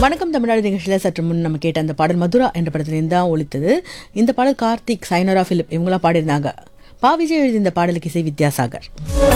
வணக்கம் தமிழ்நாடு நிகழ்ச்சியில் சற்று முன் நம்ம கேட்ட அந்த பாடல் மதுரா என்ற படத்திலிருந்து தான் ஒலித்தது இந்த பாடல் கார்த்திக் சைனரா பிலிப் இவங்களாம் பாடியிருந்தாங்க பா விஜய் எழுதிய இந்த பாடலுக்கு இசை வித்யாசாகர்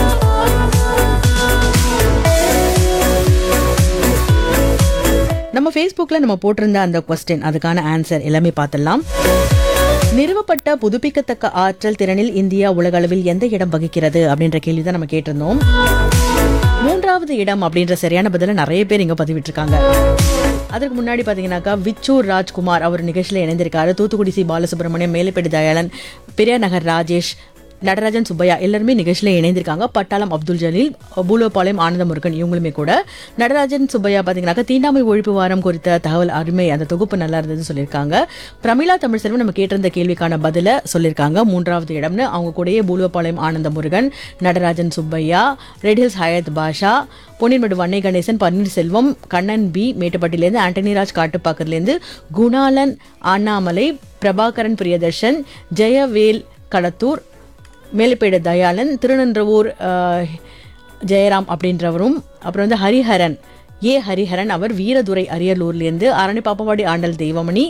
நம்ம ஃபேஸ்புக்கில் நம்ம போட்டிருந்த அந்த கொஸ்டின் அதுக்கான ஆன்சர் எல்லாமே பார்த்துடலாம் நிறுவப்பட்ட புதுப்பிக்கத்தக்க ஆற்றல் திறனில் இந்தியா உலக அளவில் எந்த இடம் வகிக்கிறது அப்படின்ற கேள்வி தான் நம்ம கேட்டிருந்தோம் மூன்றாவது இடம் அப்படின்ற சரியான பதில நிறைய பேர் இங்க பதிவிட்டிருக்காங்க அதுக்கு முன்னாடி பாத்தீங்கன்னாக்கா விச்சூர் ராஜ்குமார் அவர் நிகழ்ச்சியில் இணைந்திருக்காரு தூத்துக்குடி சி பாலசுப்ரமணியம் மேலப்பேடு தயாளன் பெரியார் நகர் ராஜேஷ் நடராஜன் சுப்பையா எல்லாருமே நிகழ்ச்சியில் இணைந்திருக்காங்க பட்டாளம் அப்துல் ஜலீல் பூலோபாளையம் ஆனந்த முருகன் இவங்களுமே கூட நடராஜன் சுப்பையா பார்த்தீங்கன்னாக்கா தீண்டாமை ஒழிப்பு வாரம் குறித்த தகவல் அருமை அந்த தொகுப்பு நல்லா இருந்ததுன்னு சொல்லியிருக்காங்க பிரமிளா தமிழ் செல்வம் நம்ம கேட்டிருந்த கேள்விக்கான பதில சொல்லியிருக்காங்க மூன்றாவது இடம்னு அவங்க கூடயே பூலோபாளையம் ஆனந்த முருகன் நடராஜன் சுப்பையா ரெடில்ஸ் ஹயத் பாஷா பொன்னின்மடு வன்னை கணேசன் பன்னீர்செல்வம் கண்ணன் பி மேட்டுப்பட்டிலேருந்து ஆண்டனிராஜ் காட்டுப்பாக்கத்துலேருந்து குணாலன் அண்ணாமலை பிரபாகரன் பிரியதர்ஷன் ஜெயவேல் கடத்தூர் மேலப்பேடு தயாளன் திருநன்றவூர் அஹ், ஜெயராம் அப்படின்றவரும் அப்புறம் வந்து ஹரிஹரன் ஏ ஹரிஹரன் அவர் வீரதுரை அரியலூர்லேருந்து ஆரணி பாப்பவாடி ஆண்டல் தெய்வமணி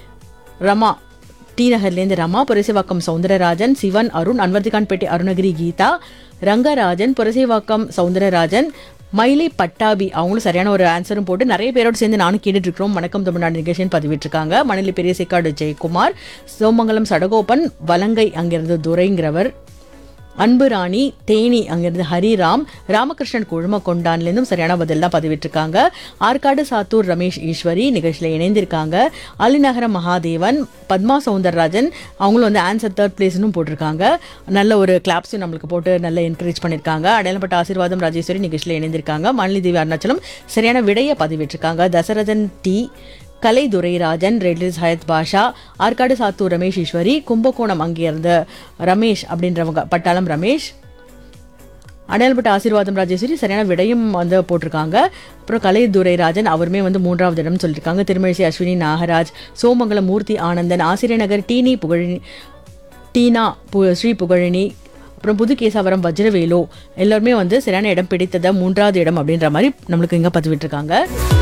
ரமா டி நகர்லேருந்து ரமா புரசைவாக்கம் சவுந்தரராஜன் சிவன் அருண் அன்வர்திகான்பேட்டை அருணகிரி கீதா ரங்கராஜன் புரசைவாக்கம் சவுந்தரராஜன் மயிலை பட்டாபி அவங்களும் சரியான ஒரு ஆன்சரும் போட்டு நிறைய பேரோடு சேர்ந்து நானும் கேட்டுட்டு இருக்கிறோம் வணக்கம் தமிழ்நாடு நிகழ்ச்சின்னு பதிவிட்டிருக்காங்க மணலி பெரிய சேக்காடு ஜெயக்குமார் சோமங்கலம் சடகோபன் வலங்கை அங்கிருந்து துரைங்கிறவர் அன்பு ராணி தேனி அங்கிருந்து ஹரிராம் ராமகிருஷ்ணன் குழும கொண்டான்லேருந்தும் சரியான பதில் தான் பதிவிட்டிருக்காங்க ஆற்காடு சாத்தூர் ரமேஷ் ஈஸ்வரி நிகழ்ச்சியில் இணைந்திருக்காங்க அலிநகர மகாதேவன் பத்மா சவுந்தரராஜன் அவங்களும் வந்து ஆன்சர் தேர்ட் பிளேஸ்னு போட்டிருக்காங்க நல்ல ஒரு கிளாப்ஸும் நம்மளுக்கு போட்டு நல்ல என்கரேஜ் பண்ணியிருக்காங்க அடையாளப்பட்ட ஆசீர்வாதம் ராஜேஸ்வரி நிகழ்ச்சியில் இணைந்திருக்காங்க மாலினி தேவி அருணாச்சலம் சரியான விடையை பதிவிட்டிருக்காங்க தசரதன் டி கலை துரைராஜன் ரெட்லிஸ் ஹயத் பாஷா ஆற்காடு சாத்தூர் ரமேஷ் ஈஸ்வரி கும்பகோணம் அங்கிருந்த ரமேஷ் அப்படின்றவங்க பட்டாளம் ரமேஷ் அடையாளப்பட்ட ஆசீர்வாதம் ராஜேஸ்வரி சரியான விடையும் வந்து போட்டிருக்காங்க அப்புறம் கலை துரைராஜன் அவருமே வந்து மூன்றாவது இடம் சொல்லியிருக்காங்க திருமழிசை அஸ்வினி நாகராஜ் சோமங்கலம் மூர்த்தி ஆனந்தன் ஆசிரியர் நகர் டீனி புகழினி டீனா பு ஸ்ரீ புகழினி அப்புறம் புது கேசாவரம் வஜ்ரவேலு எல்லாருமே வந்து சரியான இடம் பிடித்தத மூன்றாவது இடம் அப்படின்ற மாதிரி நம்மளுக்கு இங்க பதிவிட்டிருக்காங்க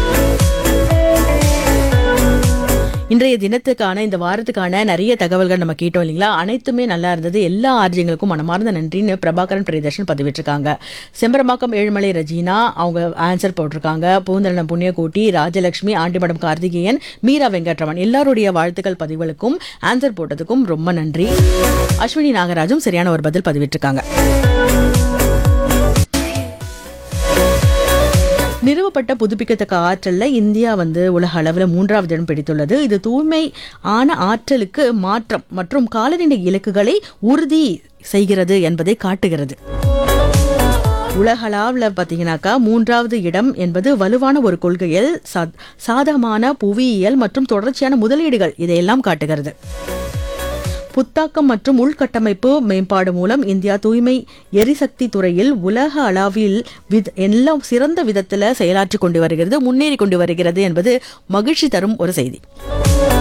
இன்றைய தினத்துக்கான இந்த வாரத்துக்கான நிறைய தகவல்கள் நம்ம கேட்டோம் இல்லைங்களா அனைத்துமே நல்லா இருந்தது எல்லா ஆர்ஜியங்களுக்கும் மனமார்ந்த நன்றின்னு பிரபாகரன் பிரியதர்ஷன் பதிவிட்டிருக்காங்க செம்பரமாக்கம் ஏழுமலை ரஜினா அவங்க ஆன்சர் போட்டிருக்காங்க பூந்தரணம் புண்ணியகோட்டி ராஜலட்சுமி ஆண்டிமடம் கார்த்திகேயன் மீரா வெங்கட்ரமன் எல்லாருடைய வாழ்த்துக்கள் பதிவுகளுக்கும் ஆன்சர் போட்டதுக்கும் ரொம்ப நன்றி அஸ்வினி நாகராஜும் சரியான ஒரு பதில் பதிவிட்டிருக்காங்க நிறுவப்பட்ட புதுப்பிக்கத்தக்க ஆற்றல்ல இந்தியா வந்து உலக அளவில் மூன்றாவது இடம் பிடித்துள்ளது இது தூய்மை ஆன ஆற்றலுக்கு மாற்றம் மற்றும் காலநிலை இலக்குகளை உறுதி செய்கிறது என்பதை காட்டுகிறது உலகளவில் பார்த்தீங்கன்னாக்கா மூன்றாவது இடம் என்பது வலுவான ஒரு கொள்கையில் சா- சாதகமான புவியியல் மற்றும் தொடர்ச்சியான முதலீடுகள் இதையெல்லாம் காட்டுகிறது புத்தாக்கம் மற்றும் உள்கட்டமைப்பு மேம்பாடு மூலம் இந்தியா தூய்மை எரிசக்தி துறையில் உலக அளவில் வித் எல்லாம் சிறந்த விதத்தில் செயலாற்றி கொண்டு வருகிறது முன்னேறி கொண்டு வருகிறது என்பது மகிழ்ச்சி தரும் ஒரு செய்தி